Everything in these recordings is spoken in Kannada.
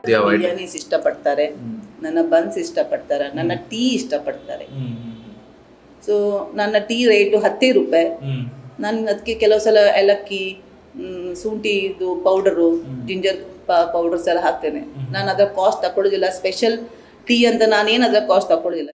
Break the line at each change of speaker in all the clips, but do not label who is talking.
ಯಾವ item?
ಬಿರಿಯಾನೀಸ್ ಇಷ್ಟಪಡ್ತಾರೆ ನನ್ನ ಬನ್ಸ್ ಇಷ್ಟಪಡ್ತಾರೆ ನನ್ನ ಟೀ ಇಷ್ಟಪಡ್ತಾರೆ ಸೊ ನನ್ನ ಟೀ ರೇಟು ಹತ್ತೇ ರೂಪಾಯಿ ನಾನು ಅದಕ್ಕೆ ಕೆಲವು ಸಲ ಏಲಕ್ಕಿ ಮ್, ಶುಂಠಿ ಇದು ಪೌಡರು ಜಿಂಜರ್ ಪೌಡರ್ಸ್ ಎಲ್ಲ ಹಾಕ್ತೇನೆ ನಾನು ಅದರ ಕಾಸ್ಟ್ ತಗೊಳ್ಳೋದಿಲ್ಲ ಸ್ಪೆಷಲ್ ಟೀ ಅಂತ ನಾನೇನು ಅದರ ಕಾಸ್ಟ್ ತಗೊಳ್ಳೋದಿಲ್ಲ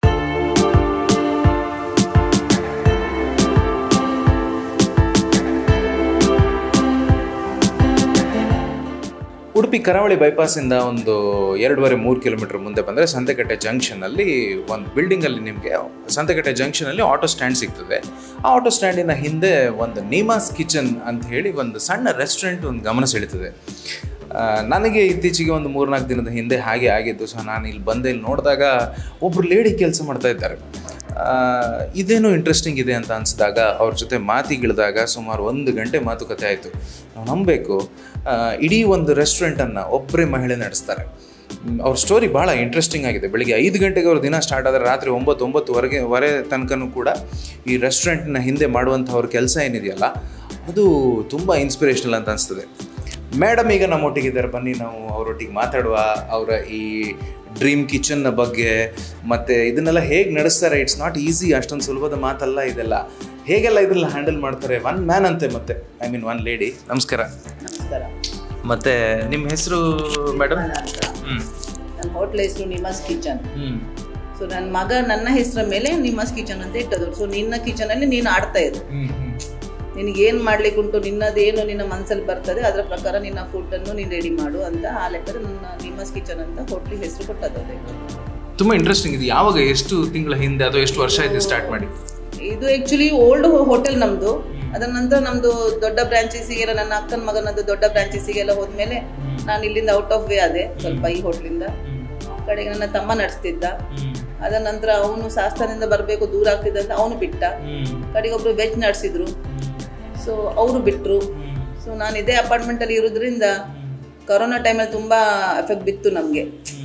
ಉಡುಪಿ ಕರಾವಳಿ ಬೈಪಾಸಿಂದ ಒಂದು ಎರಡೂವರೆ ಮೂರು ಕಿಲೋಮೀಟರ್ ಮುಂದೆ ಬಂದರೆ ಸಂತೆಕಟ್ಟೆ ಜಂಕ್ಷನಲ್ಲಿ ಒಂದು ಬಿಲ್ಡಿಂಗಲ್ಲಿ ನಿಮಗೆ ಸಂತೆಕಟ್ಟೆ ಜಂಕ್ಷನಲ್ಲಿ ಆಟೋ ಸ್ಟ್ಯಾಂಡ್ ಸಿಗ್ತದೆ ಆ ಆಟೋ ಸ್ಟ್ಯಾಂಡಿನ ಹಿಂದೆ ಒಂದು ನೀಮಾಸ್ ಕಿಚನ್ ಅಂತ ಹೇಳಿ ಒಂದು ಸಣ್ಣ ರೆಸ್ಟೋರೆಂಟ್ ಒಂದು ಗಮನ ಸೆಳೀತದೆ ಆ, ನನಗೆ ಇತ್ತೀಚೆಗೆ ಒಂದು ಮೂರ್ನಾಲ್ಕು ದಿನದ ಹಿಂದೆ ಹಾಗೆ ಆಗಿದ್ದು ಸೊ ನಾನು ಇಲ್ಲಿ ಬಂದೆ ಇಲ್ಲಿ ನೋಡಿದಾಗ ಒಬ್ಬರು ಲೇಡಿ ಕೆಲಸ ಮಾಡ್ತಾ ಇದ್ದಾರೆ ಆ, ಇದೇನೋ ಇಂಟ್ರೆಸ್ಟಿಂಗ್ ಇದೆ ಅಂತ ಅನಿಸಿದಾಗ ಅವ್ರ ಜೊತೆ ಮಾತಿಗಿಳಿದಾಗ ಸುಮಾರು ಒಂದು ಗಂಟೆ ಮಾತುಕತೆ ಆಯಿತು ನಾವು ನಂಬಬೇಕು ಆ, ಇಡೀ ಒಂದು ರೆಸ್ಟೋರೆಂಟನ್ನು ಒಬ್ಬರೇ ಮಹಿಳೆ ನಡೆಸ್ತಾರೆ ಮ್, ಅವ್ರ ಸ್ಟೋರಿ ಭಾಳ ಇಂಟ್ರೆಸ್ಟಿಂಗ್ ಆಗಿದೆ ಬೆಳಿಗ್ಗೆ ಐದು ಗಂಟೆಗೆ ಅವ್ರ ದಿನ ಸ್ಟಾರ್ಟ್ ಆದರೆ ರಾತ್ರಿ ಒಂಬತ್ತು ಒಂಬತ್ತುವರೆಗೆ ವರೆ ತನಕನೂ ಕೂಡ ಈ ರೆಸ್ಟೋರೆಂಟ್ನ ಹಿಂದೆ ಮಾಡುವಂಥ ಅವ್ರ ಕೆಲಸ ಏನಿದೆಯಲ್ಲ ಅದು ತುಂಬ ಇನ್ಸ್ಪಿರೇಷನಲ್ ಅಂತ ಅನಿಸ್ತದೆ ಮೇಡಮ್ ಈಗ ನಮ್ಮೊಟ್ಟಿಗಿದ್ದಾರೆ ಬನ್ನಿ ನಾವು ಅವರೊಟ್ಟಿಗೆ ಮಾತಾಡುವ ಅವರ ಈ ಡ್ರೀಮ್ ಕಿಚನ್ನ ಬಗ್ಗೆ ಮತ್ತು ಇದನ್ನೆಲ್ಲ ಹೇಗೆ ನಡೆಸ್ತಾರೆ ಇಟ್ಸ್ ನಾಟ್ ಈಸಿ ಅಷ್ಟೊಂದು ಸುಲಭದ ಮಾತಲ್ಲ ಇದೆಲ್ಲ ಹೇಗೆಲ್ಲ ಇದೆಲ್ಲ ಹ್ಯಾಂಡಲ್ ಮಾಡ್ತಾರೆ ಒನ್ ಮ್ಯಾನ್ ಅಂತೆ ಮತ್ತೆ ಐ ಮೀನ್ ಒನ್ ಲೇಡಿ ನಮಸ್ಕಾರ
ನಮಸ್ಕಾರ
ಮತ್ತು ನಿಮ್ಮ ಹೆಸರು ಮೇಡಮ್ ಹ್ಞೂ
ನನ್ನ ಹೋಟ್ಲ್ ಹೆಸರು ನಿಮಾಸ್ ಕಿಚನ್
ಹ್ಞೂ
ಸೊ ನನ್ನ ಮಗ ನನ್ನ ಹೆಸರ ಮೇಲೆ ನಿಮಾಸ್ ಕಿಚನ್ ಅಂತ ಇಟ್ಟದು ಸೊ ನಿನ್ನ ಕಿಚನಲ್ಲಿ ನೀನು ಆಡ್ತಾ ಇರು
ಹ್ಞೂ ಹ್ಞೂ
ನಿನಗೆ ಏನು ಮಾಡ್ಲಿಕ್ಕುಂಟು ನಿನ್ನದೇನು ನಿನ್ನ ಮನಸ್ಸಲ್ಲಿ ಬರ್ತದೆ ಅದರ ಪ್ರಕಾರ ನಿನ್ನ ಫುಡ್ಡನ್ನು ನೀನು ರೆಡಿ ಮಾಡು ಅಂತ ಆ ಲೆಕ್ಕದ ನನ್ನ ನಿಮ್ಮಸ್ ಕಿಚನ್ ಅಂತ ಹೋಟ್ಲಿಗೆ ಹೆಸರು ಕೊಟ್ಟದ್ದು
ತುಂಬ ಇಂಟ್ರೆಸ್ಟಿಂಗ್ ಇದೆ ಯಾವಾಗ ಎಷ್ಟು ತಿಂಗಳ ಹಿಂದೆ ಅಥವಾ ಎಷ್ಟು ವರ್ಷ ಆಯ್ತು ಸ್ಟಾರ್ಟ್ ಮಾಡಿ
ಇದು ಆ್ಯಕ್ಚುಲಿ ಓಲ್ಡ್ ಹೋಟೆಲ್ ನಮ್ಮದು ಅದರ ನಂತರ ನಮ್ಮದು ದೊಡ್ಡ ಬ್ರಾಂಚಸ್ಸಿಗೆಲ್ಲ ನನ್ನ ಅಕ್ಕನ ಮಗನದ್ದು ದೊಡ್ಡ ಬ್ರಾಂಚಸ್ಸಿಗೆಲ್ಲ ಹೋದ್ಮೇಲೆ ನಾನು ಇಲ್ಲಿಂದ ಔಟ್ ಆಫ್ ವೇ ಆದೆ ಸ್ವಲ್ಪ ಈ ಹೋಟ್ಲಿಂದ ಕಡೆಗೆ ನನ್ನ ತಮ್ಮ ನಡೆಸ್ತಿದ್ದ ಅದರ ನಂತರ ಅವನು ಶಾಸ್ತ್ರದಿಂದ ಬರಬೇಕು ದೂರ ಆಗ್ತಿದ್ದ ಅಂತ ಅವನು ಬಿಟ್ಟ ಕಡೆಗೆ ಒಬ್ರು ವೆಜ್ ನಡೆಸಿದ್ರು ಸೊ ಅವರು ಬಿಟ್ಟರು ಸೊ ನಾನು ಇದೇ ಅಪಾರ್ಟ್ಮೆಂಟಲ್ಲಿ ಇರೋದ್ರಿಂದ ಕೊರೋನಾ ಟೈಮಲ್ಲಿ ತುಂಬ ಎಫೆಕ್ಟ್ ಬಿತ್ತು ನಮಗೆ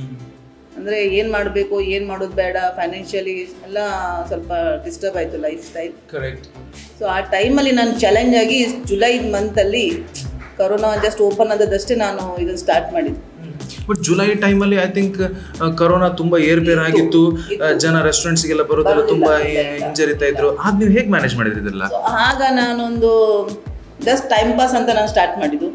ಅಂದರೆ ಏನು ಮಾಡಬೇಕು ಏನು ಮಾಡೋದು ಬೇಡ ಫೈನಾನ್ಷಿಯಲಿ ಎಲ್ಲ ಸ್ವಲ್ಪ ಡಿಸ್ಟರ್ಬ್ ಆಯಿತು ಲೈಫ್ ಸ್ಟೈಲ್
ಕರೆಕ್ಟ್
ಸೊ ಆ ಟೈಮಲ್ಲಿ ನಾನು ಚಾಲೆಂಜ್ ಆಗಿ ಜುಲೈ ಮಂತಲ್ಲಿ ಕೊರೋನಾ ಜಸ್ಟ್ ಓಪನ್ ಆದದಷ್ಟೇ ನಾನು ಇದನ್ನು ಸ್ಟಾರ್ಟ್ ಮಾಡಿದ್ದು
ಬಟ್ ಜುಲೈ ಟೈಮಲ್ಲಿ ಐ ಥಿಂಕ್ ಕರೋನಾ ತುಂಬಾ ಏರ್ಪೇರ್ ಆಗಿತ್ತು ಆ, ಜನ ರೆಸ್ಟೋರೆಂಟ್ಸ್ಗೆಲ್ಲ ಬರೋದೆಲ್ಲ ತುಂಬಾ ಹಿಂಜರಿತಾ ಇದ್ರು ಆಗ ನೀವು ಹೇಗೆ ಮ್ಯಾನೇಜ್ ಮಾಡಿದ್ರಿ ಇದೆಲ್ಲ
ಸೊ ಆಗ ನಾನೊಂದು ಜಸ್ಟ್ ಟೈಮ್ ಪಾಸ್ ಅಂತ ನಾನು ಸ್ಟಾರ್ಟ್ ಮಾಡಿದ್ದು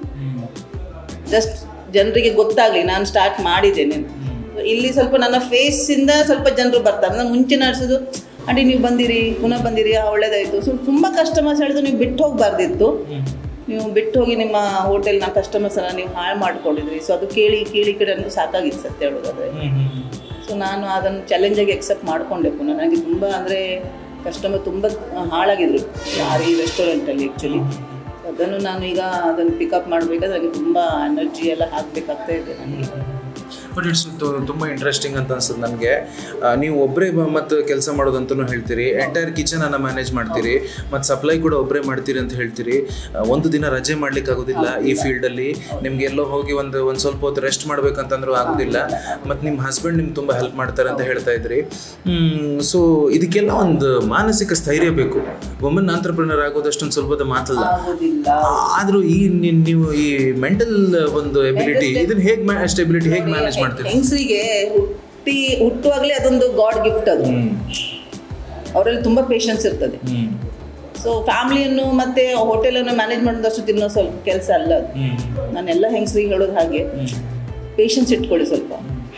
ಜಸ್ಟ್ ಜನರಿಗೆ ಗೊತ್ತಾಗಲಿ ನಾನು ಸ್ಟಾರ್ಟ್ ಮಾಡಿದ್ದೇನೆ ಇಲ್ಲಿ ಸ್ವಲ್ಪ ನನ್ನ ಫೇಸಿಂದ ಸ್ವಲ್ಪ ಜನರು ಬರ್ತಾರೆ ನಾನು ಮುಂಚೆ ನಡೆಸೋದು ಅಡಿ ನೀವು ಬಂದಿರಿ ಪುನಃ ಬಂದಿರಿ ಆ, ಒಳ್ಳೇದಾಯ್ತು ಸೊ ತುಂಬ ಕಸ್ಟಮರ್ಸ್ ಹೇಳಿದ್ರು ನೀವು ಬಿಟ್ಟು ಹೋಗಬಾರ್ದಿತ್ತು ನೀವು ಬಿಟ್ಟು ಹೋಗಿ ನಿಮ್ಮ ಹೋಟೆಲ್ನ ಕಸ್ಟಮರ್ಸನ್ನ ನೀವು ಹಾಳು ಮಾಡ್ಕೊಂಡಿದ್ರಿ ಸೊ ಅದು ಕೇಳಿ ಕೇಳಿ ಕೇಳಿ ನನಗೂ ಸಾಕಾಗಿತ್ತು ಸತ್ಯ ಹೇಳೋದಾದ್ರೆ ಸೊ ನಾನು ಅದನ್ನು ಚಾಲೆಂಜಾಗಿ ಎಕ್ಸೆಪ್ಟ್ ಮಾಡಿಕೊಂಡೆ ಪುನಃ ನನಗೆ ತುಂಬ ಅಂದರೆ ಕಸ್ಟಮರ್ ತುಂಬ ಹಾಳಾಗಿದ್ರು ಯಾರು ಈ ರೆಸ್ಟೋರೆಂಟಲ್ಲಿ ಆ್ಯಕ್ಚುಲಿ ಅದನ್ನು ನಾನು ಈಗ ಅದನ್ನು ಪಿಕಪ್ ಮಾಡಬೇಕಾದ್ರೆ ನನಗೆ ತುಂಬ ಎನರ್ಜಿ ಎಲ್ಲ ಹಾಕಬೇಕಾಗ್ತಾ ಇದೆ ನನಗೆ
ಬಟ್ ಇಟ್ಸ್ ತುಂಬ ಇಂಟ್ರೆಸ್ಟಿಂಗ್ ಅಂತ ಅನ್ಸುತ್ತೆ ನನಗೆ ನೀವು ಒಬ್ಬರೇ ಮತ್ತು ಕೆಲಸ ಮಾಡೋದಂತಲೂ ಹೇಳ್ತೀರಿ ಎಂಟೈರ್ ಕಿಚನನ್ನು ಮ್ಯಾನೇಜ್ ಮಾಡ್ತೀರಿ ಮತ್ತು ಸಪ್ಲೈ ಕೂಡ ಒಬ್ಬರೇ ಮಾಡ್ತೀರಿ ಅಂತ ಹೇಳ್ತೀರಿ ಆ, ಒಂದು ದಿನ ರಜೆ ಮಾಡ್ಲಿಕ್ಕೆ ಆಗೋದಿಲ್ಲ ಈ ಫೀಲ್ಡಲ್ಲಿ ನಿಮ್ಗೆ ಎಲ್ಲೋ ಹೋಗಿ ಒಂದು ಒಂದು ಸ್ವಲ್ಪ ಹೊತ್ತು ರೆಸ್ಟ್ ಮಾಡ್ಬೇಕಂತಂದ್ರೂ ಆಗೋದಿಲ್ಲ ಮತ್ತು ನಿಮ್ಮ ಹಸ್ಬೆಂಡ್ ನಿಮ್ಗೆ ತುಂಬ ಹೆಲ್ಪ್ ಮಾಡ್ತಾರೆ ಅಂತ ಹೇಳ್ತಾ ಇದ್ರಿ ಸೊ ಇದಕ್ಕೆಲ್ಲ ಒಂದು ಮಾನಸಿಕ ಸ್ಥೈರ್ಯ ಬೇಕು ವುಮೆನ್ ಆಂಟ್ರಪ್ರಿನರ್ ಆಗೋದಷ್ಟೊಂದು ಸುಲಭದ ಮಾತಲ್ಲ
ಆಗೋದಿಲ್ಲ
ಆದರೂ ಈ ನಿ- ನೀವು ಈ ಮೆಂಟಲ್ ಒಂದು ಎಬಿಲಿಟಿ ಇದನ್ನ ಹೇಗೆ ಸ್ಟೆಬಿಲಿಟಿ ಹೇಗೆ ಮ್ಯಾನೇಜ್ ಮಾಡ್ತೀರಿ
ಹೆಂಗಸರಿಗೆ ಹುಟ್ಟಿ ಹುಟ್ಟುವಾಗಲೇ ಅದೊಂದು ಗಾಡ್ ಗಿಫ್ಟ್ ಅದು ಅವರಲ್ಲಿ ತುಂಬ ಪೇಷನ್ಸ್ ಇರ್ತದೆ ಸೊ ಫ್ಯಾಮಿಲಿಯನ್ನು ಮತ್ತೆ ಹೋಟೆಲನ್ನು ಮ್ಯಾನೇಜ್ ಮಾಡೋದಷ್ಟು ತಿನ್ನೋ ಸ್ವಲ್ಪ ಕೆಲಸ ಅಲ್ಲ ಅದು ನಾನೆಲ್ಲ ಹೆಂಗಸರಿಗೆ ಹೇಳೋದು ಹಾಗೆ ಪೇಷನ್ಸ್ ಇಟ್ಕೊಳ್ಳಿ ಸ್ವಲ್ಪ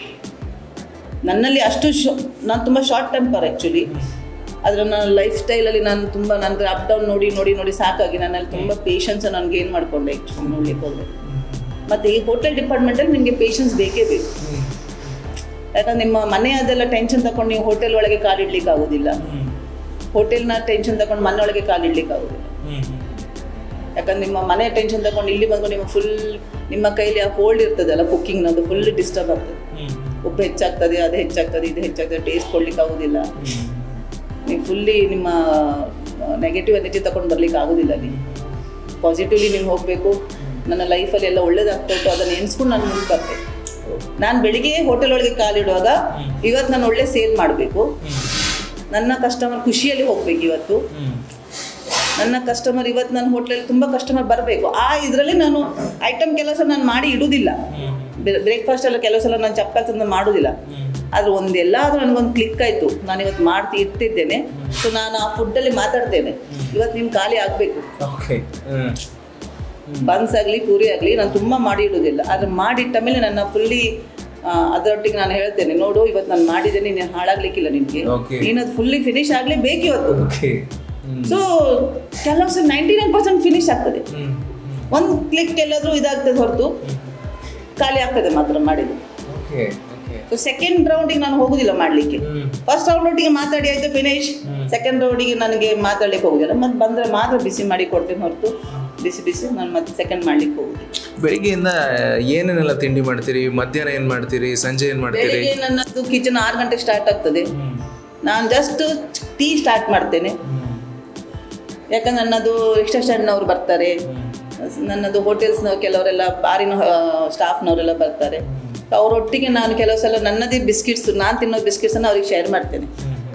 ನನ್ನಲ್ಲಿ ಅಷ್ಟು ಶೊ ನಾನು ತುಂಬ ಶಾರ್ಟ್ ಟೆಂಪರ್ ಆ್ಯಕ್ಚುಲಿ ಆದರೆ ನನ್ನ ಲೈಫ್ ಸ್ಟೈಲಲ್ಲಿ ನಾನು ತುಂಬ ನನ್ನ ಅಪ್ ಡೌನ್ ನೋಡಿ ನೋಡಿ ನೋಡಿ ಸಾಕಾಗಿ ನನ್ನಲ್ಲಿ ತುಂಬ ಪೇಷನ್ಸ್ ನಾನು ಗೇನ್ ಮಾಡಿಕೊಂಡೆ ಆ್ಯಕ್ಚುಲಿ ನೋಡ್ಲಿಕ್ಕೆ ಹೋದರೆ ಮತ್ತು ಈ ಹೋಟೆಲ್ ಡಿಪಾರ್ಟ್ಮೆಂಟಲ್ಲಿ ನಿಮಗೆ ಪೇಷನ್ಸ್ ಬೇಕೇ ಬೇಕು ಯಾಕಂದ್ರೆ ನಿಮ್ಮ ಮನೆಯದೆಲ್ಲ ಟೆನ್ಷನ್ ತಗೊಂಡು ನೀವು ಹೋಟೆಲ್ ಒಳಗೆ ಕಾಲಿಡ್ಲಿಕ್ಕೆ ಆಗೋದಿಲ್ಲ ಹೋಟೆಲ್ನ ಟೆನ್ಷನ್ ತಗೊಂಡು ಮನೆ ಒಳಗೆ ಕಾಲಿಡ್ಲಿಕ್ಕೆ ಆಗೋದಿಲ್ಲ ಯಾಕಂದ್ರೆ ನಿಮ್ಮ ಮನೆ ಟೆನ್ಷನ್ ತಗೊಂಡು ಇಲ್ಲಿ ಬಂದು ನಿಮ್ಮ ಫುಲ್ ನಿಮ್ಮ ಕೈಲಿ ಆ ಹೋಲ್ಡ್ ಇರ್ತದಲ್ಲ ಕುಕ್ಕಿಂಗ್ನದು ಫುಲ್ ಡಿಸ್ಟರ್ಬ್ ಆಗ್ತದೆ ಉಪ್ಪು ಹೆಚ್ಚಾಗ್ತದೆ ಅದು ಹೆಚ್ಚಾಗ್ತದೆ ಇದು ಹೆಚ್ಚಾಗ್ತದೆ ಟೇಸ್ಟ್ ಕೊಡ್ಲಿಕ್ಕೆ ಆಗೋದಿಲ್ಲ ನೀವು ಫುಲ್ಲಿ ನಿಮ್ಮ ನೆಗೆಟಿವ್ ಎನರ್ಜಿ ತಗೊಂಡು ಬರ್ಲಿಕ್ಕೆ ಆಗೋದಿಲ್ಲ ಅಲ್ಲಿ ಪಾಸಿಟಿವ್ಲಿ ನೀವು ಹೋಗಬೇಕು ನನ್ನ ಲೈಫಲ್ಲಿ ಎಲ್ಲ ಒಳ್ಳೇದಾಗ್ತಾ ಉಂಟು ಅದನ್ನು ಎನ್ಸ್ಕೊಂಡು ನಾನು ಮುಂದೆ ಬರ್ತೆ ನಾನು ಬೆಳಿಗ್ಗೆ ಹೋಟೆಲ್ ಒಳಗೆ ಕಾಲಿಡುವಾಗ ಇವತ್ತು ನಾನು ಒಳ್ಳೆ ಸೇಲ್ ಮಾಡಬೇಕು ನನ್ನ ಕಸ್ಟಮರ್ ಖುಷಿಯಲ್ಲಿ ಹೋಗ್ಬೇಕು ಇವತ್ತು ನನ್ನ ಕಸ್ಟಮರ್ ಇವತ್ತು ನನ್ನ ಹೋಟ್ಲಲ್ಲಿ ತುಂಬ ಕಸ್ಟಮರ್ ಬರಬೇಕು ಆ ಇದರಲ್ಲಿ ನಾನು ಐಟಮ್ ಕೆಲಸ ನಾನು ಮಾಡಿ ಇಡುವುದಿಲ್ಲ ಬ್ರೇಕ್ಫಾಸ್ಟ್ ಎಲ್ಲ ಕೆಲವು ಸಲ ನಾನು ಚಪಾತಿ ತಂದು ಮಾಡೋದಿಲ್ಲ ಆದ್ರೆ ಒಂದು ಎಲ್ಲಾದ್ರೂ ನನಗೊಂದು ಕ್ಲಿಕ್ ಆಯಿತು ನಾನು ಇವತ್ತು ಮಾಡ್ತಿ ಇಟ್ಟಿದ್ದೇನೆ ಸೊ ನಾನು ಆ ಫುಡ್ಡಲ್ಲಿ ಮಾತಾಡ್ತೇನೆ ಇವತ್ತು ನಿಮ್ಗೆ ಖಾಲಿ ಆಗಬೇಕು
ಓಕೆ
ಬನ್ಸ್ ಆಗಲಿ ಪೂರಿ ಆಗಲಿ ನಾನು ತುಂಬ ಮಾಡಿ ಇಡೋದಿಲ್ಲ ಆದರೆ ಮಾಡಿಟ್ಟ ಮೇಲೆ ನನ್ನ ಫುಲ್ಲಿ ಅದರೊಟ್ಟಿಗೆ ನಾನು ಹೇಳ್ತೇನೆ ನೋಡು ಇವತ್ತು ನಾನು ಮಾಡಿದ್ದೇನೆ ನೀನು ಹಾಳಾಗ್ಲಿಕ್ಕಿಲ್ಲ ನಿನಗೆ
Okay.
ನೀನು ಅದು ಫುಲ್ಲಿ ಫಿನಿಶ್ ಆಗಲೇಬೇಕು ಇವತ್ತು
ಓಕೆ
ಸೊ ಕೆಲವು ಸಲ ನೈಂಟಿ ನೈನ್ ಪರ್ಸೆಂಟ್ ಫಿನಿಶ್ ಆಗ್ತದೆ ಒಂದು ಕ್ಲಿಕ್ ಎಲ್ಲಾದರೂ ಇದಾಗ್ತದೆ ಹೊರತು ಖಾಲಿ ಆಗ್ತದೆ ಮಾತ್ರ ಮಾಡಿದ್ದು
ಓಕೆ ಓಕೆ
ಸೊ ಸೆಕೆಂಡ್ ರೌಂಡಿಗೆ ನಾನು ಹೋಗುದಿಲ್ಲ ಮಾಡಲಿಕ್ಕೆ ಫಸ್ಟ್ ರೌಂಡ್ ಒಟ್ಟಿಗೆ ಮಾತಾಡಿ ಆಯ್ತು ಫಿನಿಶ್ ಸೆಕೆಂಡ್ ರೌಂಡಿಗೆ ನನಗೆ ಮಾತಾಡ್ಲಿಕ್ಕೆ ಹೋಗುದಿಲ್ಲ ಮತ್ತೆ ಬಂದರೆ ಮಾತ್ರ ಬಿಸಿ ಮಾಡಿ ಕೊಡ್ತೇನೆ ಹೊರತು ಬಿಸಿ ಬಿಸಿ ನಾನು ಮತ್ತೆ ಸೆಕೆಂಡ್ ಮಾಡ್ಲಿಕ್ಕೆ ಹೋಗುದಿಲ್ಲ
ಬೆಳಿಗ್ಗೆಯಿಂದ ಏನೇನೆಲ್ಲ ತಿಂಡಿ ಮಾಡ್ತೀರಿ ಮಧ್ಯಾಹ್ನ ಏನು ಮಾಡ್ತೀರಿ ಸಂಜೆ ಏನು ಮಾಡ್ತೀರಿ
ಬೆಳಿಗ್ಗೆ ನನ್ನದು ಕಿಚನ್ ಆರು ಗಂಟೆಗೆ ಸ್ಟಾರ್ಟ್ ಆಗ್ತದೆ ನಾನು ಜಸ್ಟ್ ಟೀ ಸ್ಟಾರ್ಟ್ ಮಾಡ್ತೇನೆ ಯಾಕಂದ್ರೆ ನನ್ನದು ರಿಕ್ಷಾ ಸ್ಟ್ಯಾಂಡ್ನವ್ರು ಬರ್ತಾರೆ ನನ್ನದು ಹೋಟೆಲ್ಸ್ನವ್ರು ಕೆಲವರೆಲ್ಲ ಬಾರಿನ ಸ್ಟಾಫ್ನವರೆಲ್ಲ ಬರ್ತಾರೆ ಅವರೊಟ್ಟಿಗೆ ನಾನು ಕೆಲವು ಸಲ ನನ್ನದೇ ಬಿಸ್ಕಿಟ್ಸ್ ನಾನು ತಿನ್ನೋ ಬಿಸ್ಕಿಟ್ಸನ್ನು ಅವ್ರಿಗೆ ಶೇರ್ ಮಾಡ್ತೇನೆ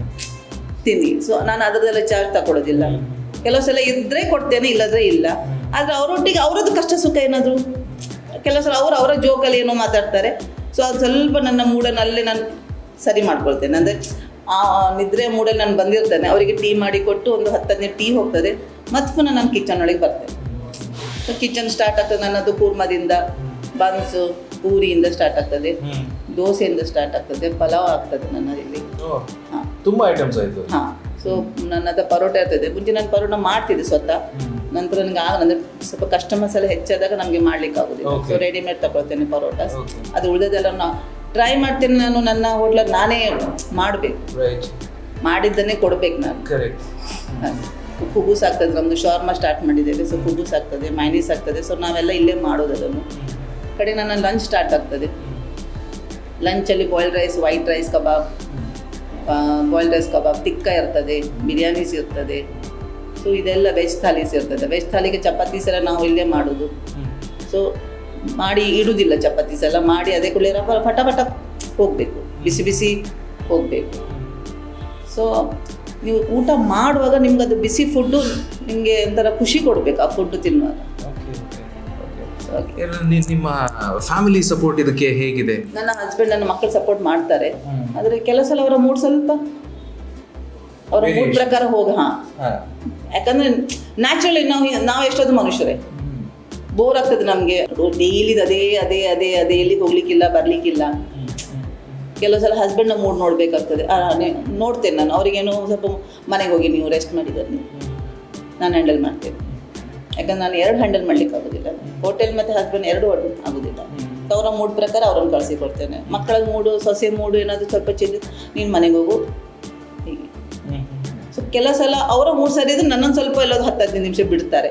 ತಿನ್ನಿ ಸೊ ನಾನು ಅದರದೆಲ್ಲ ಚಾರ್ಜ್ ತಗೊಳ್ಳೋದಿಲ್ಲ ಕೆಲವು ಸಲ ಇದ್ದರೆ ಕೊಡ್ತೇನೆ ಇಲ್ಲದ್ರೆ ಇಲ್ಲ ಆದರೆ ಅವರೊಟ್ಟಿಗೆ ಅವರದ್ದು ಕಷ್ಟ ಸುಖ ಏನಾದರೂ ಕೆಲವು ಸಲ ಅವರು ಅವರ ಜೋಕಲ್ಲಿ ಏನೋ ಮಾತಾಡ್ತಾರೆ ಸೊ ಅದು ಸ್ವಲ್ಪ ನನ್ನ ಮೂಡನ್ನು ಅಲ್ಲೇ ನಾನು ಸರಿ ಮಾಡ್ಕೊಳ್ತೇನೆ ಅಂದರೆ ಆ ನಿದ್ರೆ ಮೂಡಲ್ಲಿ ನಾನು ಬಂದಿರ್ತೇನೆ ಅವರಿಗೆ ಟೀ ಮಾಡಿ ಕೊಟ್ಟು ಒಂದು ಹತ್ತು ಹದಿನೈದು ಟೀ ಹೋಗ್ತದೆ ಮತ್ತೆ ಪುನಃ ನಾನು ಕಿಚನ್ ಒಳಗೆ ಬರ್ತೇನೆ ಸೊ ಕಿಚನ್ ಸ್ಟಾರ್ಟ್ ಆಗ್ತದೆ ನನ್ನದು ಕೂರ್ಮದಿಂದ ಬನ್ಸು ಪೂರಿಯಿಂದ ಸ್ಟಾರ್ಟ್ ಆಗ್ತದೆ ದೋಸೆಯಿಂದ ಸ್ಟಾರ್ಟ್ ಆಗ್ತದೆ ಪಲಾವ್ ಆಗ್ತದೆ ನನ್ನದಿಲ್ಲಿ ಹಾಂ
ತುಂಬ ಐಟಮ್ಸ್ ಆಯಿತು
ಹಾಂ ಸೊ ನನ್ನ ಹತ್ರ ಪರೋಟ ಇರ್ತದೆ ಮುಂಚೆ ನಾನು ಪರೋಟ ಮಾಡ್ತಿದ್ದೆ ಸ್ವತಃ ನಂತರ ನನಗೆ ಆಗ ಅಂದರೆ ಸ್ವಲ್ಪ ಕಸ್ಟಮರ್ಸ್ ಎಲ್ಲ ಹೆಚ್ಚಾದಾಗ ನಮಗೆ ಮಾಡ್ಲಿಕ್ಕೆ ಆಗೋದಿಲ್ಲ
Okay.
ಸೊ ರೆಡಿಮೇಡ್ ತಗೊಳ್ತೇನೆ ಪರೋಟ
Okay.
ಅದು ಉಳಿದದೆಲ್ಲ ನಾ ಟ್ರೈ ಮಾಡ್ತೇನೆ ನಾನು ನನ್ನ ಹೋಟ್ಲಲ್ಲಿ ನಾನೇ ಮಾಡಬೇಕು
ರೈಟ್
ಮಾಡಿದ್ದನ್ನೇ ಕೊಡ್ಬೇಕು ನಾನು
ಕರೆಕ್ಟ್
ಕುಬೂಸ್ ಆಗ್ತದೆ ನಮ್ಮದು ಶಾರ್ಮಾ ಸ್ಟಾರ್ಟ್ ಮಾಡಿದ್ದೇವೆ ಸೊ ಕುಬೂಸ್ ಆಗ್ತದೆ ಮೈನೀಸ್ ಆಗ್ತದೆ ಸೊ ನಾವೆಲ್ಲ ಇಲ್ಲೇ ಮಾಡೋದು ಅದನ್ನು ಕಡೆ ನನ್ನ ಲಂಚ್ ಸ್ಟಾರ್ಟ್ ಆಗ್ತದೆ ಲಂಚಲ್ಲಿ boiled rice white rice kebab boiled rice kebab tikka ಇರ್ತದೆ ಬಿರಿಯಾನೀಸ್ ಇರ್ತದೆ ಸೊ ಇದೆಲ್ಲ ವೆಜ್ ಥಾಲೀಸ್ ಇರ್ತದೆ ವೆಜ್ ಥಾಲಿಗೆ ಚಪಾತೀಸ್ ಎಲ್ಲ ನಾವು ಇಲ್ಲೇ ಮಾಡೋದು ಸೊ ಮಾಡಿ ಇಡುವುದಿಲ್ಲ ಚಪಾತೀಸ್ ಎಲ್ಲ ಮಾಡಿ ಅದೇ ಕೂಡಲೇ ರಪ ಪಟ ಪಟ ಹೋಗಬೇಕು ಬಿಸಿ ಬಿಸಿ ಹೋಗಬೇಕು ಸೊ ನೀವು ಊಟ ಮಾಡುವಾಗ ನಿಮ್ಗೆ ಅದು ಬಿಸಿ ಫುಡ್ಡು ನಿಮಗೆ ಒಂಥರ ಖುಷಿ ಕೊಡಬೇಕು ಆ ಫುಡ್ ತಿನ್ನುವಾಗ So, ಹಾಗೆ.
ನಿಮ್ಮ ಫ್ಯಾಮಿಲಿ ಸಪೋರ್ಟ್ ಇದಕ್ಕೆ ಹೇಗಿದೆ
ನನ್ನ ಹಸ್ಬೆಂಡ್ ನನ್ನ ಮಕ್ಕಳು ಸಪೋರ್ಟ್ ಮಾಡ್ತಾರೆ ಆದರೆ ಕೆಲವು ಸಲ ಅವರ ಮೂಡ್ ಸ್ವಲ್ಪ ಅವರ ಮೂಡ್ ಪ್ರಕಾರ ಹೋಗ ಹಾಂ ಯಾಕಂದ್ರೆ ನ್ಯಾಚುರಲಿ ನಾವು ನಾವು ಎಷ್ಟೊಂದು ಮನುಷ್ಯರೇ ಬೋರ್ ಆಗ್ತದೆ ನಮಗೆ ಡೈಲಿದು ಅದೇ ಅದೇ ಅದೇ ಅದೇ ಎಲ್ಲಿಗೆ ಹೋಗ್ಲಿಕ್ಕಿಲ್ಲ ಬರ್ಲಿಕ್ಕಿಲ್ಲ ಕೆಲವು ಸಲ ಹಸ್ಬೆಂಡ್ನ ಮೂಡ್ ನೋಡಬೇಕಾಗ್ತದೆ ನೋಡ್ತೇನೆ ನಾನು ಅವರಿಗೇನು ಸ್ವಲ್ಪ ಮನೆಗೆ ಹೋಗಿ ನೀವು ರೆಸ್ಟ್ ಮಾಡಿ ಬನ್ನಿ ನಾನು ಹ್ಯಾಂಡಲ್ ಮಾಡ್ತೇನೆ ಯಾಕಂದ್ರೆ ನಾನು ಎರಡು ಹ್ಯಾಂಡಲ್ ಮಾಡ್ಲಿಕ್ಕೆ ಆಗೋದಿಲ್ಲ ಹೋಟೆಲ್ ಮತ್ತು ಹಸ್ಬೆಂಡ್ ಎರಡು ಆಗೋದಿಲ್ಲ ಸೊ ಅವರ ಮೂಡ್ ಪ್ರಕಾರ ಅವ್ರನ್ನ ಕಳಿಸಿಕೊಡ್ತೇನೆ ಮಕ್ಕಳ ಮೂಡು ಸೊಸೆ ಮೂಡು ಏನಾದರೂ ಸ್ವಲ್ಪ ಚೇಂಜ್ ನೀನು ಮನೆಗೆ ಹೋಗು ಹೀಗೆ ಸೊ ಕೆಲವು ಸಲ ಅವರ ಮೂಡ್ ಸರಿ ಇದ್ರೆ ನನ್ನೊಂದು ಸ್ವಲ್ಪ ಎಲ್ಲದು ಹತ್ತು ಹದಿನೈದು ನಿಮಿಷ ಬಿಡ್ತಾರೆ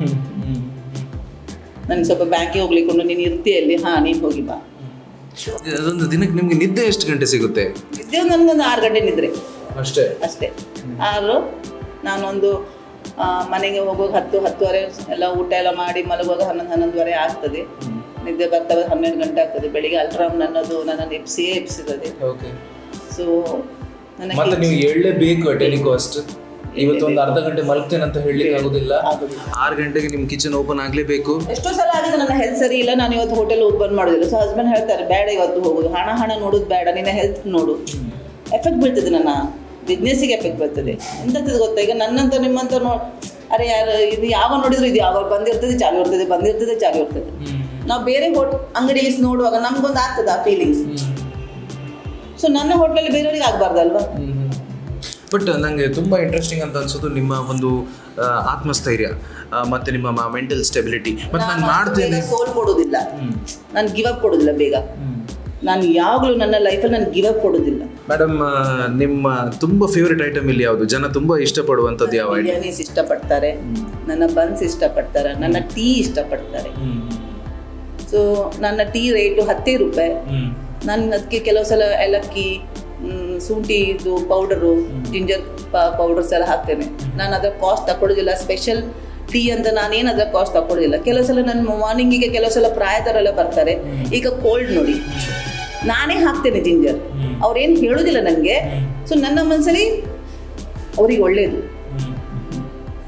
ನನಗೆ ಸ್ವಲ್ಪ ಬ್ಯಾಂಕಿಗೆ ಹೋಗ್ಲಿಕ್ಕೆ ಉಂಟು ನೀನು ಇರ್ತೀಯಲ್ಲಿ ಹಾಂ ನೀನು ಹೋಗಿ ಬಾ
ಅದೊಂದು ದಿನಕ್ಕೆ ನಿಮ್ಗೆ ನಿದ್ದೆ ಎಷ್ಟು ಗಂಟೆ ಸಿಗುತ್ತೆ
ಇದ್ದೇ ನನಗೊಂದು ಆರು ಗಂಟೆ ನಿದ್ರೆ
ಅಷ್ಟೇ
ಅಷ್ಟೇ ಆರು ನಾನೊಂದು ಆ, ಮನೆಗೆ ಹೋಗುವಾಗ ಹತ್ತು ಹತ್ತುವರೆ ಎಲ್ಲ ಊಟ ಎಲ್ಲ ಮಾಡಿ ಮಲಗುವಾಗ ಹನ್ನೊಂದು ಹನ್ನೊಂದುವರೆ ಆಗ್ತದೆ ನಿದ್ದೆ ಬರ್ತವೆ ಹನ್ನೆರಡು ಗಂಟೆ ಆಗ್ತದೆ ಬೆಳಿಗ್ಗೆ ಅಲ್ಟ್ರಾಮ್ ನನ್ನದು ನನ್ನನ್ನು ಎಪ್ಸಿಯೇ ಎಪ್ಸಿರ್ತದೆ
ಓಕೆ
ಸೊ ನನ್ನ
ಮತ್ತೆ ನೀವು ಎಳ್ಳೇಬೇಕು ಅಟ್ ಎನಿ ಕಾಸ್ಟ್ ಇವತ್ತು ಒಂದು ಅರ್ಧ ಗಂಟೆ ಮಲಗ್ತೇನೆ ಅಂತ ಹೇಳಲಿಕ್ಕೆ ಆಗುದಿಲ್ಲ
ಆಗುದಿಲ್ಲ.
ಆರು ಗಂಟೆಗೆ ನಿಮ್ ಕಿಚನ್ ಓಪನ್ ಆಗ್ಲೇಬೇಕು
ಎಷ್ಟೋ ಸಲ ಆಗಿದೆ ನನ್ನ ಹೆಲ್ತ್ ಸರಿ ಇಲ್ಲ ನಾನು ಇವತ್ತು ಹೋಟೆಲ್ ಓಪನ್ ಮಾಡೋದಿಲ್ಲ ಸೊ ಹಸ್ಬೆಂಡ್ ಹೇಳ್ತಾರೆ ಬೇಡ ಇವತ್ತು ಹೋಗೋದು ಹಣ ಹಣ ನೋಡೋದು ಬೇಡ ನಿನ್ನ ಹೆಲ್ತ್ ನೋಡು ಎಫೆಕ್ಟ್ ಬೀಳ್ತದೆ ನನ್ನ ಬಿಸ್ನೆಸ್ಸಿಗೆ ಎಫೆಕ್ಟ್ ಬರ್ತದೆ ಎಂತದ್ದು ಗೊತ್ತಾ ಈಗ ನನ್ನಂತ ನಿಮ್ಮಂತ ನೋ ಅರೆ ಯಾರು ಇದು ಯಾವ ನೋಡಿದ್ರು ಇದು ಯಾವಾಗ ಬಂದಿರ್ತದೆ ಚಾಲು ಇರ್ತದೆ ಬಂದಿರ್ತದೆ ಚಾಲು ಇರ್ತದೆ ನಾವು ಬೇರೆ ಹೋಟ್ ಅಂಗಡಿಗೆ ನೋಡುವಾಗ ನಮ್ಗೊಂದು ಆಗ್ತದೆ ಆ ಫೀಲಿಂಗ್ಸ್ ಸೊ ನನ್ನ ಹೋಟ್ಲಲ್ಲಿ ಬೇರೆಯವ್ರಿಗೆ ಆಗ್ಬಾರ್ದಲ್ವಾ
ಬಟ್ ನಂಗೆ ತುಂಬ ಇಂಟ್ರೆಸ್ಟಿಂಗ್ ಅಂತ ಅನ್ಸೋದು ನಿಮ್ಮ ಒಂದು ಆ, ಆತ್ಮಸ್ಥೈರ್ಯ ಆ, ಮತ್ತೆ ನಿಮ್ಮ ಮೆಂಟಲ್ ಸ್ಟೆಬಿಲಿಟಿ ಮತ್ತೆ ನಾನು ಮಾಡ್ತೇನೆ
ಸೋಲ್ ಕೊಡೋದಿಲ್ಲ ನಾನು ಗಿವ್ ಅಪ್ ಕೊಡೋದಿಲ್ಲ ಬೇಗ ನಾನು ಯಾವಾಗಲೂ ನನ್ನ ಲೈಫಲ್ಲಿ ನಾನು ಗಿವ್ ಅಪ್ ಕೊಡೋದಿಲ್ಲ
ಮೇಡಮ್ ನಿಮ್ಮ ತುಂಬ ಫೇವ್ರೆಟ್ ಐಟಮ್ ಇಲ್ಲಿ ಯಾವುದು ಜನ ತುಂಬ ಇಷ್ಟಪಡುವಂಥದ್ದು ಯಾವ ಐಟಮ್
ಬಿರಿಯಾನೀಸ್ ಇಷ್ಟಪಡ್ತಾರೆ ನನ್ನ ಬನ್ಸ್ ಇಷ್ಟಪಡ್ತಾರೆ ನನ್ನ ಟೀ ಇಷ್ಟಪಡ್ತಾರೆ ಸೊ ನನ್ನ ಟೀ ರೇಟು ಹತ್ತೇ ರೂಪಾಯಿ ನಾನು ಅದಕ್ಕೆ ಕೆಲವು ಸಲ ಏಲಕ್ಕಿ ಮ್, ಶುಂಠಿ ಇದು ಪೌಡರು ಜಿಂಜರ್ ಪೌಡರ್ಸ್ ಎಲ್ಲ ಹಾಕ್ತೇನೆ ನಾನು ಅದರ ಕಾಸ್ಟ್ ತಗೊಳ್ಳೋದಿಲ್ಲ ಸ್ಪೆಷಲ್ ಟೀ ಅಂತ ನಾನೇನು ಅದರ ಕಾಸ್ಟ್ ತಗೊಳ್ಳೋದಿಲ್ಲ ಕೆಲವು ಸಲ ನನ್ನ ಮಾರ್ನಿಂಗಿಗೆ ಕೆಲವು ಸಲ ಪ್ರಾಯದವರೆಲ್ಲ ಬರ್ತಾರೆ ಈಗ ಕೋಲ್ಡ್ ನೋಡಿ ನಾನೇ ಹಾಕ್ತೇನೆ ಜಿಂಜರ್ ಅವ್ರೇನು ಹೇಳೋದಿಲ್ಲ ನನಗೆ ಸೊ ನನ್ನ ಮನಸ್ಸಲ್ಲಿ ಅವ್ರಿಗೆ ಒಳ್ಳೇದು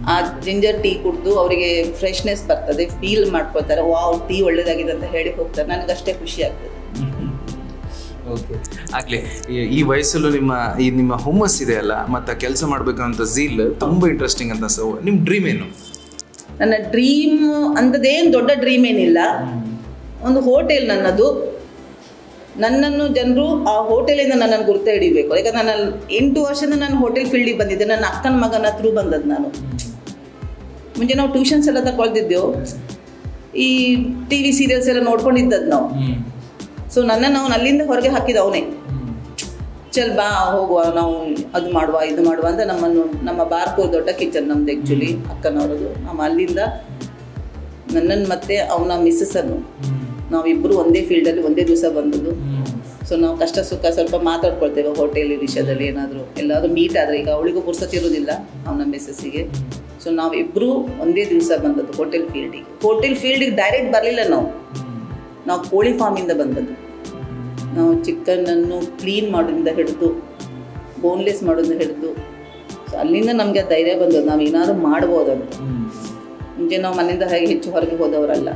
ಆ ಜಿಂಜರ್ ಟೀ ಕುಡಿದು ಅವರಿಗೆ ಫ್ರೆಶ್ನೆಸ್ ಬರ್ತದೆ ಫೀಲ್ ಮಾಡ್ಕೊಳ್ತಾರೆ ವಾವ್ ಟೀ ಒಳ್ಳೇದಾಗಿದೆ ಅಂತ ಹೇಳಿ ಹೋಗ್ತಾರೆ ನನಗಷ್ಟೇ ಖುಷಿ ಆಗ್ತದೆ
ಓಕೆ ಆಗಲಿ ಈ ವಯಸ್ಸಲ್ಲೂ ನಿಮ್ಮ ಈ ನಿಮ್ಮ ಹುಮ್ಮಸ್ ಇದೆ ಅಲ್ಲ ಮತ್ತು ಕೆಲಸ ಮಾಡಬೇಕಂತ ಝೀಲ್ ತುಂಬ ಇಂಟ್ರೆಸ್ಟಿಂಗ್ ಅಂತ ಸೊ ನಿಮ್ಮ ಡ್ರೀಮ್ ಏನು
ನನ್ನ ಡ್ರೀಮ್ ಅಂಥದ್ದೇನು ದೊಡ್ಡ ಡ್ರೀಮ್ ಏನಿಲ್ಲ ಒಂದು ಹೋಟೆಲ್ ನನ್ನದು ನನ್ನನ್ನು ಜನರು ಆ ಹೋಟೆಲಿಂದ ನನ್ನನ್ನು ಗುರುತ ಹಿಡಿಬೇಕು ಯಾಕಂದ್ರೆ ನಾನು ಎಂಟು ವರ್ಷದಿಂದ ನಾನು ಹೋಟೆಲ್ ಫೀಲ್ಡಿಗೆ ಬಂದಿದ್ದೆ ನನ್ನ ಅಕ್ಕನ ಮಗನ ಹತ್ರ ಬಂದದ್ದು ನಾನು ಮುಂಚೆ ನಾವು ಟ್ಯೂಷನ್ಸ್ ಎಲ್ಲ ತಗೊಳ್ತಿದ್ದೆವು ಈ ಟಿ ವಿ ಸೀರಿಯಲ್ಸ್ ಎಲ್ಲ ನೋಡ್ಕೊಂಡಿದ್ದದ್ದು ನಾವು ಸೊ ನನ್ನನ್ನು ಅವನು ಅಲ್ಲಿಂದ ಹೊರಗೆ ಹಾಕಿದ ಅವನೇ ಚಲ್ ಬಾ ಹೋಗುವ ನಾವು ಅದು ಮಾಡುವ ಇದು ಮಾಡುವ ಅಂತ ನಮ್ಮನ್ನು ನಮ್ಮ ಬಾರ್ಪೂರ್ ದೊಡ್ಡ ಕಿಚನ್ ನಮ್ದು ಆ್ಯಕ್ಚುಲಿ ಅಕ್ಕನವರದು ನಮ್ಮ ಅಲ್ಲಿಂದ ನನ್ನನ್ನು ಮತ್ತೆ ಅವನ ಮಿಸ್ಸಸ್ಸನ್ನು ನಾವಿಬ್ಬರು ಒಂದೇ ಫೀಲ್ಡಲ್ಲಿ ಒಂದೇ ದಿವಸ ಬಂದದ್ದು ಸೊ ನಾವು ಕಷ್ಟ ಸುಖ ಸ್ವಲ್ಪ ಮಾತಾಡ್ಕೊಳ್ತೇವೆ ಹೋಟೆಲ್ ವಿಷಯದಲ್ಲಿ ಏನಾದರೂ ಎಲ್ಲಾದರೂ ಮೀಟ್ ಆದರೆ ಈಗ ಅವಳಿಗೂ ಪುರ್ಸತ್ತಿರೋದಿಲ್ಲ ಅವನ ಮಿಸ್ಸಸ್ಸಿಗೆ ಸೊ ನಾವಿಬ್ಬರು ಒಂದೇ ದಿವಸ ಬಂದದ್ದು ಹೋಟೆಲ್ ಫೀಲ್ಡಿಗೆ ಹೋಟೆಲ್ ಫೀಲ್ಡಿಗೆ ಡೈರೆಕ್ಟ್ ಬರಲಿಲ್ಲ ನಾವು ನಾವು ಕೋಳಿ ಫಾರ್ಮಿಂದ ಬಂದದ್ದು ನಾವು ಚಿಕನನ್ನು ಕ್ಲೀನ್ ಮಾಡೋದ್ರಿಂದ ಹಿಡಿದು ಬೋನ್ಲೆಸ್ ಮಾಡೋದ್ರಿಂದ ಹಿಡಿದು ಸೊ ಅಲ್ಲಿಂದ ನಮಗೆ ಧೈರ್ಯ ಬಂದದ್ದು ನಾವು ಏನಾದರೂ ಮಾಡ್ಬೋದಂತ ಮುಂಚೆ ನಾವು ಮನೆಯಿಂದ ಹಾಗೆ ಹೆಚ್ಚು ಹೊರಗೆ ಹೋದವರಲ್ಲ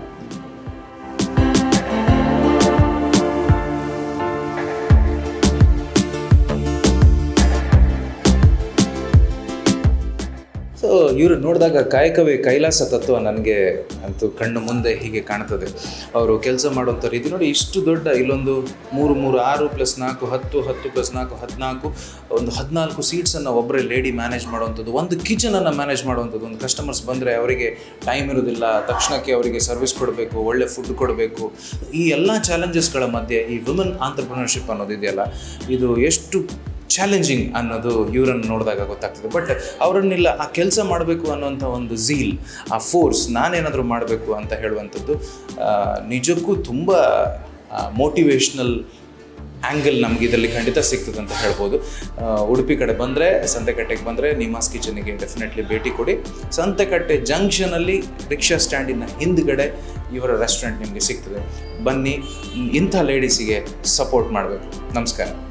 ಸೊ ಇವರು ನೋಡಿದಾಗ ಕಾಯಕವೇ ಕೈಲಾಸ ತತ್ವ ನನಗೆ ಅಂತೂ ಕಣ್ಣು ಮುಂದೆ ಹೀಗೆ ಕಾಣ್ತದೆ ಅವರು ಕೆಲಸ ಮಾಡುವಂಥ ರೀತಿ ನೋಡಿ ಇಷ್ಟು ದೊಡ್ಡ ಇಲ್ಲೊಂದು ಮೂರು ಮೂರು ಆರು ಪ್ಲಸ್ ನಾಲ್ಕು ಹತ್ತು ಹತ್ತು ಪ್ಲಸ್ ನಾಲ್ಕು ಹದಿನಾಲ್ಕು ಒಂದು ಹದಿನಾಲ್ಕು ಸೀಟ್ಸನ್ನು ಒಬ್ಬರೇ ಲೇಡಿ ಮ್ಯಾನೇಜ್ ಮಾಡುವಂಥದ್ದು ಒಂದು ಕಿಚನನ್ನು ಮ್ಯಾನೇಜ್ ಮಾಡುವಂಥದ್ದು ಒಂದು ಕಸ್ಟಮರ್ಸ್ ಬಂದರೆ ಅವರಿಗೆ ಟೈಮ್ ಇರೋದಿಲ್ಲ ತಕ್ಷಣಕ್ಕೆ ಅವರಿಗೆ ಸರ್ವಿಸ್ ಕೊಡಬೇಕು ಒಳ್ಳೆ ಫುಡ್ ಕೊಡಬೇಕು ಈ ಎಲ್ಲ ಚಾಲೆಂಜಸ್ಗಳ ಮಧ್ಯೆ ಈ ವುಮನ್ ಆಂಟ್ರಪ್ರಿನರ್ಶಿಪ್ ಅನ್ನೋದು ಇದೆಯಲ್ಲ ಇದು ಎಷ್ಟು ಚಾಲೆಂಜಿಂಗ್ ಅನ್ನೋದು ಇವರನ್ನು ನೋಡಿದಾಗ ಗೊತ್ತಾಗ್ತದೆ ಬಟ್ ಅವರನ್ನೆಲ್ಲ ಆ ಕೆಲಸ ಮಾಡಬೇಕು ಅನ್ನೋಂಥ ಒಂದು ಝೀಲ್ ಆ ಫೋರ್ಸ್ ನಾನೇನಾದರೂ ಮಾಡಬೇಕು ಅಂತ ಹೇಳುವಂಥದ್ದು ಆ, ನಿಜಕ್ಕೂ ತುಂಬ ಮೋಟಿವೇಶ್ನಲ್ ಆ್ಯಂಗಲ್ ನಮಗೆ ಇದರಲ್ಲಿ ಖಂಡಿತ ಸಿಗ್ತದೆ ಅಂತ ಹೇಳ್ಬೋದು ಆ, ಉಡುಪಿ ಕಡೆ ಬಂದರೆ ಸಂತೆಕಟ್ಟೆಗೆ ಬಂದರೆ ನಿಮಾಸ್ ಕಿಚನಿಗೆ ಡೆಫಿನೆಟ್ಲಿ ಭೇಟಿ ಕೊಡಿ ಸಂತೆಕಟ್ಟೆ ಜಂಕ್ಷನಲ್ಲಿ ರಿಕ್ಷಾ ಸ್ಟ್ಯಾಂಡಿನ ಹಿಂದ್ಗಡೆ ಇವರ ರೆಸ್ಟೋರೆಂಟ್ ನಿಮಗೆ ಸಿಗ್ತದೆ ಬನ್ನಿ ಇಂಥ ಲೇಡೀಸಿಗೆ ಸಪೋರ್ಟ್ ಮಾಡಬೇಕು ನಮಸ್ಕಾರ